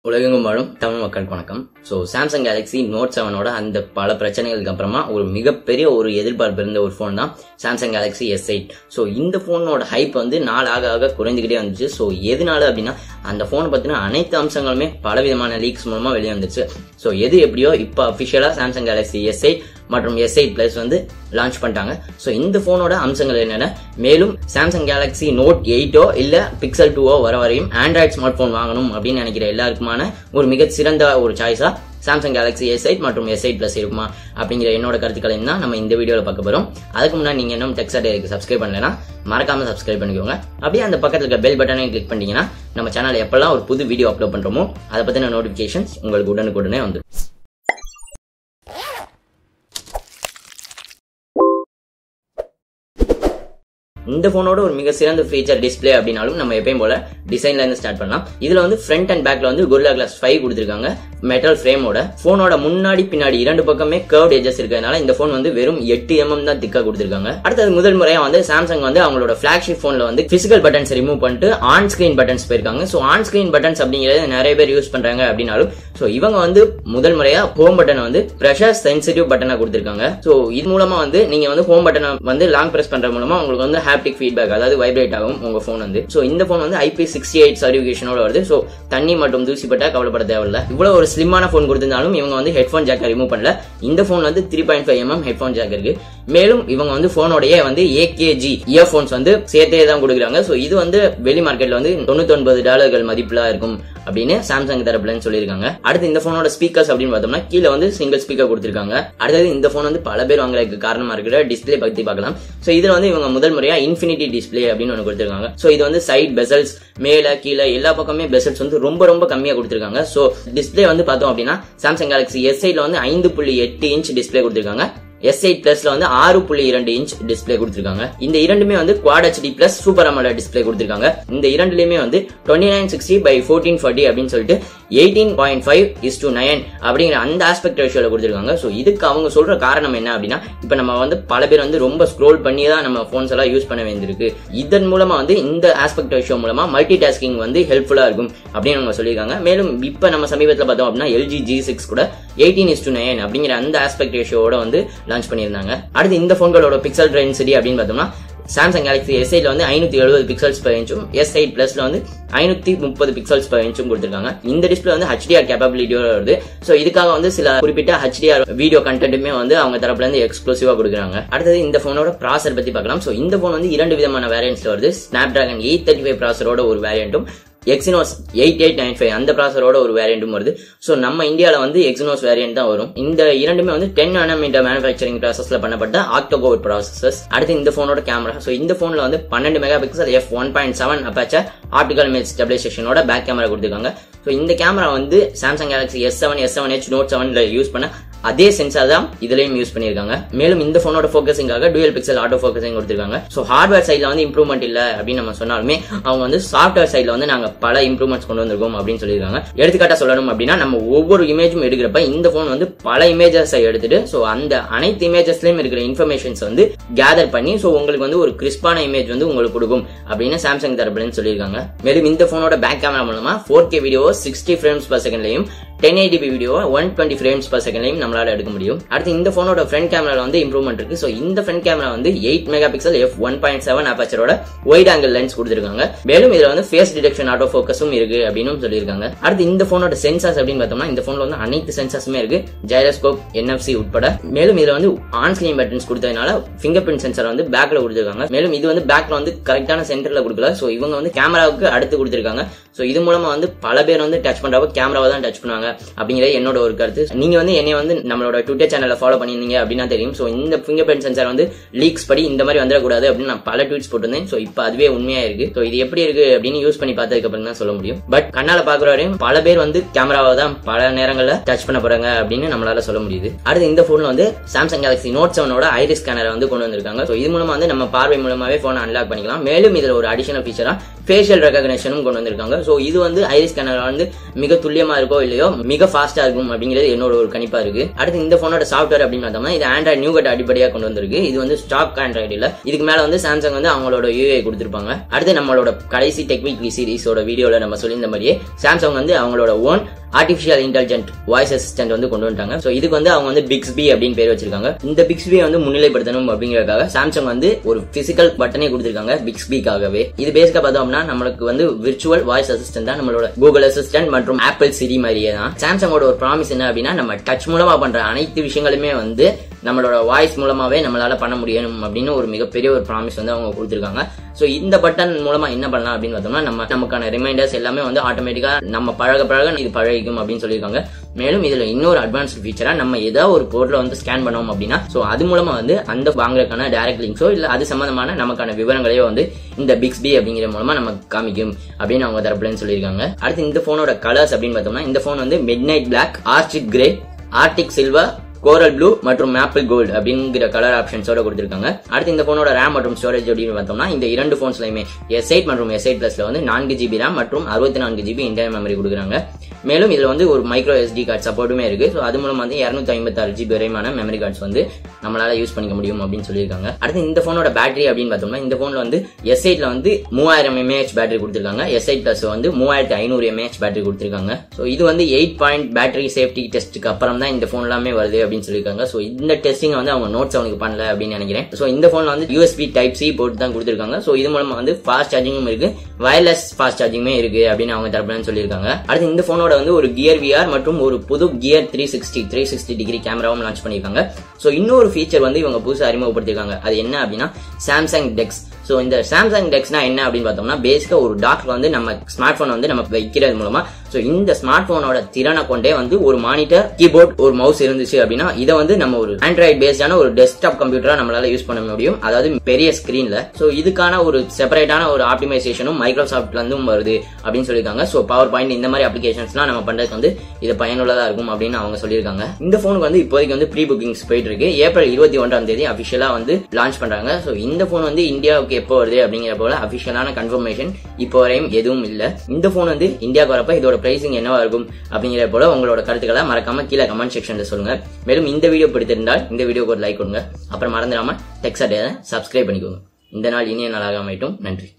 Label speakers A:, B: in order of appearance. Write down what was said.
A: உலகெங்கும் வாழும் தமிழ் மக்களுக்கு வணக்கம் ஸோ சாம்சங் கேலக்ஸி நோட் செவனோட அந்த பல பிரச்சனைகளுக்கு அப்புறமா ஒரு மிகப்பெரிய ஒரு எதிர்பார்ப்பு இருந்த ஒரு ஃபோன் தான் Samsung Galaxy S eight so இந்த ஃபோனோட ஹைப் வந்து நாள் ஆக ஆக குறைஞ்சிக்கிட்டே வந்துச்சு ஸோ எதனால அப்படின்னா அந்த ஃபோனை பற்றின அனைத்து அம்சங்களுமே பலவிதமான லீக்ஸ் மூலமாக வெளியே வந்துச்சு ஸோ எது எப்படியோ இப்போ அஃபிஷியலாக சாம்சங் கேலக்ஸி எஸ் எயிட் மற்றும் எஸ் எயிட் பிளஸ் வந்து லான்ச் பண்ணிட்டாங்க ஸோ இந்த ஃபோனோட அம்சங்கள் என்னென்ன மேலும் சாம்சங் கேலக்ஸி நோட் எயிட்டோ இல்லை பிக்சல் டூவோ வர வரையும் ஆண்ட்ராய்ட் ஸ்மார்ட் ஃபோன் வாங்கணும் அப்படின்னு நினைக்கிற எல்லாருக்குமான ஒரு மிக சிறந்த ஒரு சாய்ஸா சாம்சங் கேலக்ஸி எஸ் எயிட் மற்றும் எஸ் எயிட் பிளஸ் இருக்குமா அப்படிங்கிற என்னோட கருத்துக்களை தான் நம்ம இந்த வீடியோவில் பார்க்க போகிறோம் அதுக்கு முன்னாடி நீங்கள் இன்னும் டெக்ஸ்ட் எனக்கு சப்ஸ்கிரைப் பண்ணலைன்னா மறக்காம சப்ஸ்கிரைப் பண்ணிக்கோங்க அப்படியே அந்த பக்கத்தில் இருக்க பெல் பட்டனையும் கிளிக் பண்ணீங்கன்னா நம்ம சேனல் எப்பெல்லாம் ஒரு புது வீடியோ அப்லோட் பண்ணுறோமோ அதை பற்றின நோட்டிஃபிகேஷன்ஸ் உங்களுக்கு உடனுக்குடனே வந்து இந்த போனோட ஒரு மிக சிறந்த ஃபீச்சர் டிஸ்பிளே அப்படின்னாலும் நம்ம எப்பயும் போல டிசைன்ல இருந்து ஸ்டார்ட் பண்ணலாம் இதுல வந்து ஃப்ரண்ட் அண்ட் பேக்ல வந்து கொரில்லா கிளாஸ் ஃபைவ் கொடுத்துருக்காங்க மெட்டல் ஃப்ரேமோட போனோட முன்னாடி பின்னாடி இரண்டு பக்கமே கர்வ் எஜஸ் இருக்கிறதுனால இந்த போன் வந்து வெறும் எட்டு எம்எம் தான் திக்கா கொடுத்துருக்காங்க அடுத்தது முதல் முறையா வந்து சாம்சங் வந்து அவங்களோட பிளாக்ஷிப் போன்ல வந்து பிசிக்கல் பட்டன்ஸ் ரிமூவ் பண்ணிட்டு ஆன் ஸ்கிரீன் பட்டன்ஸ் போயிருக்காங்க ஸோ ஆன் ஸ்கிரீன் பட்டன்ஸ் அப்படிங்கிறது நிறைய பேர் யூஸ் பண்றாங்க அப்படின்னாலும் ஸோ இவங்க வந்து முதல் முறையா ஹோம் பட்டன் வந்து ப்ரெஷர் சென்சிட்டிவ் பட்டனா கொடுத்துருக்காங்க ஸோ இது மூலமா வந்து நீங்க வந்து ஹோம் பட்டனை வந்து லாங் பிரஸ் பண்ற மூலமா உங்களுக்கு வந்து ஹாப்டிக் ஃபீட்பேக் அதாவது வைப்ரேட் ஆகும் உங்க போன் வந்து ஸோ இந்த போன் வந்து ஐபி சிக்ஸ்டி எயிட் சர்டிஃபிகேஷனோட வருது ஸோ தண்ணி மற்றும் தூசி பட்டா கவலைப்பட தேவையில்ல இவ்வளவு ஒரு ஸ்லிம்மான போன் கொடுத்திருந்தாலும் இவங்க வந்து ஹெட்ஃபோன் ஜாக்கை ரிமூவ் பண்ணல இந்த போன் வந்து three point five MM headphone jack இருக்கு மேலும் இவங்க வந்து போனோடைய வந்து ஏகேஜி இயர்போன்ஸ் வந்து சேர்த்தே தான் கொடுக்குறாங்க ஸோ இது வந்து வெளி மார்க்கெட்ல வந்து தொண்ணூத்தி ஒன்பது டாலர்கள் மதிப்புல இருக்கும் அப்படின்னு சாம்சங் தரப்புலன்னு சொல்லியிருக்காங்க அடுத்து இந்த போனோட ஸ்பீக்கர்ஸ் அப்படின்னு பார்த்தோம்னா கீழே வந்து சிங்கிள் ஸ்பீக்கர் கொடுத்திருக்காங்க அடுத்தது இந்த போன் வந்து பல பேர் வாங்குறதுக்கு காரணமா இருக்கிற டிஸ்பிளே பத்தி பார்க்கலாம் ஸோ இதுல வந்து இவங்க முதல் முறையா இன்ஃபினிட்டி டிஸ்பிளே அப்படின்னு ஒன்று கொடுத்திருக்காங்க ஸோ இது வந்து சைட் பெசல்ஸ் மேல கீழே எல்லா பக்கமே பெசல்ஸ் வந்து ரொம்ப ரொம்ப கம்மியா கொடுத்திருக்காங்க ஸோ டிஸ்பிளே வந்து பார்த்தோம் அப்படின்னா சாம்சங் கேலக்ஸி எஸ் ஐட்ல வந்து ஐந்து புள்ளி எட்டு இன்ச் டிஸ்பிளே கொடுத்திருக்காங்க எஸ் எயிட் பிளஸ்ல வந்து ஆறு புள்ளி இரண்டு இன்ச் டிஸ்பிளே கொடுத்திருக்காங்க இந்த இரண்டுமே வந்து quad HD plus super AMOLED display கொடுத்திருக்காங்க இந்த இரண்டுலயுமே வந்து twenty nine sixty by fourteen forty அப்படின்னு சொல்லிட்டு eighteen point five is to nine அப்படிங்கிற அந்த ஆஸ்பெக்ட் ரேஷியோல கொடுத்திருக்காங்க ஸோ இதுக்கு அவங்க சொல்ற காரணம் என்ன அப்படின்னா இப்போ நம்ம வந்து பல பேர் வந்து ரொம்ப ஸ்க்ரோல் பண்ணி தான் நம்ம போன்ஸ் எல்லாம் யூஸ் பண்ண வேண்டியிருக்கு இதன் மூலமா வந்து இந்த ஆஸ்பெக்ட் ரேஷியோ மூலமா மல்டி டாஸ்கிங் வந்து ஹெல்ப்ஃபுல்லா இருக்கும் அப்படின்னு அவங்க சொல்லியிருக்காங்க மேலும் இப்போ நம்ம சமீபத்தில் பார்த்தோம் அப்படின்னா எல்ஜி ஜி சிக்ஸ் கூட எயிட்டீன் இஸ் டு நைன் அப்படிங்கிற அந்த ஆஸ்பெக்ட் ரேஷியோட வந்து லான்ச் பண்ணியிருந்தாங்க அடுத்து இந்த போன்களோட பிக்சல் டென்சிட்டி அப்படின்னு பார்த்தோம்னா சாம்சங் கேலக்ஸி எஸ் எயிட்ல வந்து ஐநூத்தி எழுபது பிக்சல்ஸ் பர் இன்ச்சும் எஸ் எயிட் பிளஸ்ல வந்து ஐநூத்தி முப்பது பிக்சல்ஸ் பர் இன்ச்சும் கொடுத்துருக்காங்க இந்த டிஸ்பிளே வந்து ஹெச்டிஆர் கேப்பபிலிட்டியோட வருது ஸோ இதுக்காக வந்து சில குறிப்பிட்ட ஹெச்டிஆர் வீடியோ கண்டென்ட்டுமே வந்து அவங்க தரப்புல இருந்து எக்ஸ்க்ளூசிவா கொடுக்குறாங்க அடுத்தது இந்த போனோட ப்ராசர் பத்தி பார்க்கலாம் ஸோ இந்த போன் வந்து இரண்டு விதமான வேரியன்ட்ஸ்ல வருது Snapdragon eight thirty five ப்ராசரோட ஒரு வேரியண்ட்டும் Exynos eight eight nine five அந்த ப்ராசரோட ஒரு வேரியண்ட்டும் வருது ஸோ நம்ம இந்தியாவில் வந்து எக்ஸினோஸ் வேரியன்ட் தான் வரும் இந்த இரண்டுமே வந்து டென் நானோமீட்டர் மேனுஃபேக்சரிங் ப்ராசஸ்ல பண்ணப்பட்ட ஆக்டோகோட் ப்ராசஸஸ் அடுத்து இந்த போனோட கேமரா ஸோ இந்த போன்ல வந்து பன்னெண்டு megapixel F one point seven aperture optical image ஸ்டெபிலைசேஷனோட பேக் கேமரா கொடுத்துருக்காங்க ஸோ இந்த கேமரா வந்து Samsung Galaxy S seven S seven edge Note செவன்ல யூஸ் பண்ண அதே சென்சார் தான் இதுலயும் யூஸ் பண்ணிருக்காங்க மேலும் இந்த போனோட ஃபோக்கஸிங்காக டூயல் பிக்சல் ஆட்டோ ஃபோக்கஸிங் கொடுத்துருக்காங்க ஸோ ஹார்ட்வேர் சைட்ல வந்து இம்ப்ரூவ்மெண்ட் இல்ல அப்படின்னு நம்ம சொன்னாலுமே அவங்க வந்து சாஃப்ட்வேர் சைட்ல வந்து நாங்க பல இம்ப்ரூவ்மெண்ட்ஸ் கொண்டு வந்திருக்கோம் அப்படின்னு சொல்லியிருக்காங்க எடுத்துக்காட்டா சொல்லணும் அப்படின்னா நம்ம ஒவ்வொரு இமேஜும் எடுக்கிறப்ப இந்த போன் வந்து பல இமேஜஸை எடுத்துட்டு ஸோ அந்த அனைத்து இமேஜஸ்லயும் இருக்கிற இன்ஃபர்மேஷன்ஸ் வந்து கேதர் பண்ணி ஸோ உங்களுக்கு வந்து ஒரு கிறிஸ்பான இமேஜ் வந்து உங்களுக்கு கொடுக்கும் அப்படின்னு சாம்சங் தரப்புலன்னு சொல்லியிருக்காங்க மேலும் இந்த போனோட பேக் கேமரா மூலமா four K video sixty frames per செகண்ட்லையும் ten eighty p video one twenty frames per செகண்ட்லையும் நம்மளால எடுக்க முடியும் அடுத்து இந்த போனோட ஃப்ரண்ட் கேமரா வந்து இம்ப்ரூவ்மெண்ட் இருக்கு ஸோ இந்த ஃப்ரண்ட் கேமரா வந்து eight megapixel F one point seven அப்பாச்சரோட ஒயிட் ஆங்கிள் லென்ஸ் கொடுத்துருக்காங்க மேலும் இதுல வந்து ஃபேஸ் டிடெக்ஷன் ஆட்டோ ஃபோக்கஸும் இருக்கு அப்படின்னு சொல்லியிருக்காங்க அடுத்து இந்த போனோட சென்சார்ஸ் அப்படின்னு பார்த்தோம்னா இந்த போன்ல வந்து அனைத்து சென்சார்ஸுமே இருக்கு ஜைரோஸ்கோப் என்எஃப்சி உட்பட மேலும் இதுல வந்து ஆன் ஸ்கிரீன் பட்டன்ஸ் கொடுத்ததுனால ஃபிங்கர் பிரிண்ட் சென்சார் வந்து பேக்ல கொடுத்துருக்காங்க மேலும் இது வந்து பேக்ல வந்து கரெக்டான சென்டர்ல கொடுக்கல ஸோ இவங்க வந்து கேமராவுக்கு அடுத்து கொடுத்துருக்காங்க ஸோ இது மூலமா வந்து பல பேர் வந்து டச் பண்றப்ப கேமராவை தான் டச் பண்ணுவாங்க அப்படிங்கிறது என்னோட ஒரு கருத்து நீங்க வந்து என்னை வந்து நம்மளோட ட்விட்டர் சேனல்ல ஃபாலோ பண்ணியிருந்தீங்க அப்படின்னா தெரியும் ஸோ இந்த ஃபிங்கர் பிரிண்ட் சென்சார் வந்து லீக்ஸ் படி இந்த மாதிரி வந்துடக்கூடாது அப்படின்னு நான் பல ட்வீட்ஸ் போட்டிருந்தேன் ஸோ இப்போ அதுவே உண்மையா இருக்கு ஸோ இது எப்படி இருக்கு அப்படின்னு யூஸ் பண்ணி பார்த்ததுக்கு அப்புறம் தான் சொல்ல முடியும் பட் கண்ணால பாக்குற வரையும் பல பேர் வந்து கேமராவை தான் பல நேரங்களில் டச் பண்ண போறாங்க அப்படின்னு நம்மளால சொல்ல முடியுது அடுத்து இந்த போன்ல வந்து சாம்சங் கேலக்ஸி நோட் செவனோட ஐரிஸ் ஸ்கேனரை வந்து கொண்டு வந்திருக்காங்க ஸோ இது மூலமா வந்து நம்ம பார்வை மூலமாவே போனை அன்லாக் பண்ணிக்கலாம் மேலும் இதுல ஒரு அடிஷனல் ஃபீச்சரா ஃபேஷியல் ரெகக்னேஷனும் கொண்டு வந்திருக்காங்க ஸோ இது வந்து ஐரிஸ் ஸ்கேனர் வந்து மிக துல்லியமா இருக்கோ இல்லையோ மிக ஃபாஸ்டா இருக்கும் அப்படிங்கிறது என்னோட ஒரு கணிப்பா இருக்கு அடுத்து இந்த போனோட சாஃப்ட்வேர் அப்படின்னு பார்த்தோம்னா இது ஆண்ட்ராய்ட் நியூ கட் அடிப்படையாக கொண்டு வந்திருக்கு இது வந்து ஸ்டாக் ஆண்ட்ராய்டு இல்ல இதுக்கு மேல வந்து சாம்சங் வந்து அவங்களோட யூஏ கொடுத்திருப்பாங்க அடுத்து நம்மளோட கடைசி டெக்னிக் சீரிஸோட வீடியோல நம்ம சொல்லியிருந்த மாதிரியே சாம்சங் வந்து அவங்களோட own artificial intelligent voice assistant வந்து கொண்டு வந்துட்டாங்க ஸோ இதுக்கு வந்து அவங்க வந்து பிக்ஸ்பி அப்படின்னு பேர் வச்சிருக்காங்க இந்த பிக்ஸ்பியை வந்து முன்னிலைப்படுத்தணும் அப்படிங்கறதுக்காக சாம்சங் வந்து ஒரு பிசிக்கல் பட்டனே கொடுத்திருக்காங்க பிக்ஸ்பிக்காகவே இது பேசிக்கா பார்த்தோம்னா நம்மளுக்கு வந்து விர்ச்சுவல் வாய்ஸ் அசிஸ்டன்ட் தான் நம்மளோட கூகுள் அசிஸ்டன்ட் மற்றும் ஆப்பிள் சிரி மாதிரியே தான் சாம்சங்கோட ஒரு ப்ராமிஸ் என்ன அப்படின்னா நம்ம டச் மூலமா பண்ற அனைத்து விஷயங்களுமே வந்து நம்மளோட வாய்ஸ் மூலமாவே நம்மளால பண்ண முடியும் அப்படின்னு ஒரு மிகப்பெரிய ஒரு ப்ராமிஸ் வந்து அவங்க கொடுத்திருக்காங்க ஸோ இந்த பட்டன் மூலமா என்ன பண்ணலாம் அப்படின்னு பார்த்தோம்னா நம்ம நமக்கான ரிமைண்டர்ஸ் எல்லாமே வந்து ஆட்டோமேட்டிக்கா நம்ம பழக பழக இது பழகிக்கும் அப்படின்னு சொல்லியிருக்காங்க மேலும் இதுல இன்னொரு அட்வான்ஸ்ட் ஃபீச்சரா நம்ம ஏதாவது ஒரு போர்ட்ல வந்து ஸ்கேன் பண்ணோம் அப்படின்னா ஸோ அது மூலமா வந்து அந்த வாங்குறதுக்கான டைரக்ட் லிங்க்ஸோ இல்ல அது சம்பந்தமான நமக்கான விவரங்களையோ வந்து இந்த பிக்ஸ்பி அப்படிங்கிற மூலமா நம்ம காமிக்கும் அப்படின்னு அவங்க தரப்புலன்னு சொல்லியிருக்காங்க அடுத்து இந்த போனோட கலர்ஸ் அப்படின்னு பார்த்தோம்னா இந்த போன் வந்து midnight black arctic grey arctic silver coral blue மற்றும் மேப்பிள் கோல்டு அப்படிங்கிற கலர் ஆப்ஷன்ஸோட கொடுத்திருக்காங்க அடுத்து இந்த போனோட ரேம் மற்றும் ஸ்டோரேஜ் அப்படின்னு பார்த்தோம்னா இந்த இரண்டு போன்ஸ்லயுமே எஸ் எயிட் மற்றும் எஸ் எயிட் பிளஸ்ல வந்து நான்கு ஜிபி ரேம் மற்றும் அறுபத்தி நான்கு ஜிபி இன்டர்னல் மெமரி கொடுக்குறாங்க மேலும் இதுல வந்து ஒரு மைக்ரோ எஸ்டி கார்டு சப்போர்ட்டுமே இருக்கு ஸோ அது மூலம் வந்து இரநூத்தி ஐம்பத்தாறு ஜிபி வரையான மெமரி கார்ட்ஸ் வந்து நம்மளால யூஸ் பண்ணிக்க முடியும் அப்படின்னு சொல்லியிருக்காங்க அடுத்து இந்த போனோட பேட்டரி அப்படின்னு பார்த்தோம்னா இந்த போன்ல வந்து எஸ் எயிட்ல வந்து மூவாயிரம் எம்ஏஹெச் பேட்டரி கொடுத்திருக்காங்க எஸ் எயிட் பிளஸ் வந்து மூவாயிரத்தி ஐநூறு எம்ஏஹெச் பேட்டரி கொடுத்திருக்காங்க ஸோ இது வந்து எயிட் பாயிண்ட் பேட்டரி சேஃப்டி டெஸ்ட்டுக்கு அப்புறம் தான் இந்த போன் எல்லாமே வருது அப்படின்னு சொல்லியிருக்காங்க ஸோ இந்த டெஸ்டிங் வந்து அவங்க நோட்ஸ் அவனுக்கு பண்ணல அப்படின்னு நினைக்கிறேன் ஸோ இந்த போன்ல வந்து யூஎஸ்பி டைப் சி போட்டு தான் கொடுத்திருக்காங்க ஸோ இது மூலமா வந்து ஃபாஸ்ட் சார்ஜிங்கும் இருக்கு வயர்லெஸ் ஃபாஸ்ட் சார்ஜிங்குமே இருக்கு அப்படின்னு அவங்க தரப்புலன்னு சொல்லியிருக்காங்க அடுத்து இந்த போனோட வந்து ஒரு கியர் விஆர் மற்றும் ஒரு புது gear three sixty three sixty degree கேமராவும் லான்ச் பண்ணியிருக்காங்க ஸோ இன்னொரு ஃபீச்சர் வந்து இவங்க புதுசாக அறிமுகப்படுத்திருக்காங்க அது என்ன அப்படின்னா சாம்சங் டெக்ஸ் ஸோ இந்த சாம்சங் டெக்ஸ்னா என்ன அப்படின்னு பார்த்தோம்னா பேசிக்காக ஒரு டாக்டர் வந்து நம்ம ஸ்மார்ட் ஃபோன் வந்து நம்ம வைக்கிறது மூலமா ஸோ இந்த ஸ்மார்ட் போனோட திறனை கொண்டே வந்து ஒரு மானிட்டர் கீபோர்ட் ஒரு மவுஸ் இருந்துச்சு அப்படின்னா இதை வந்து நம்ம ஒரு ஆண்ட்ராய்ட் பேஸ்டான ஒரு டெஸ்க்டாப் கம்ப்யூட்டரா நம்மளால யூஸ் பண்ண முடியும் அதாவது பெரிய ஸ்கிரீன்ல ஸோ இதுக்கான ஒரு செப்பரேட்டான ஒரு ஆப்டிமைசேஷனும் மைக்ரோசாஃப்ட்ல இருந்தும் வருது அப்படின்னு சொல்லியிருக்காங்க ஸோ பவர் பாயிண்ட் இந்த மாதிரி அப்ளிகேஷன்ஸ்லாம் நம்ம பண்றதுக்கு வந்து இது பயனுள்ளதா இருக்கும் அப்படின்னு அவங்க சொல்லியிருக்காங்க இந்த போனுக்கு வந்து இப்போதைக்கு வந்து ப்ரீ புக்கிங்ஸ் போயிட்டு இருக்கு ஏப்ரல் இருபத்தி ஒன்றாம் தேதி அபிஷியலா வந்து லான்ச் பண்றாங்க ஸோ இந்த போன் வந்து இந்தியாவுக்கு எப்போ வருது அப்படிங்கிற போல அபிஷியலான கன்ஃபர்மேஷன் இப்போ வரையும் எதுவும் இல்லை இந்த போன் வந்து இந்தியாவுக்கு வரப்ப இதோட பிரைசிங் என்னவா இருக்கும் அப்படிங்கிற போல உங்களோட கருத்துக்களை மறக்காம கீழே கமெண்ட் செக்ஷன்ல சொல்லுங்க மேலும் இந்த வீடியோ பிடித்திருந்தால் இந்த வீடியோக்கு ஒரு லைக் கொடுங்க அப்புறம் மறந்துடாம டெக்ஸாட் சப்ஸ்கிரைப் பண்ணிக்கோங்க இந்த நாள் இனிய நாளாக அமையட்டும் நன்றி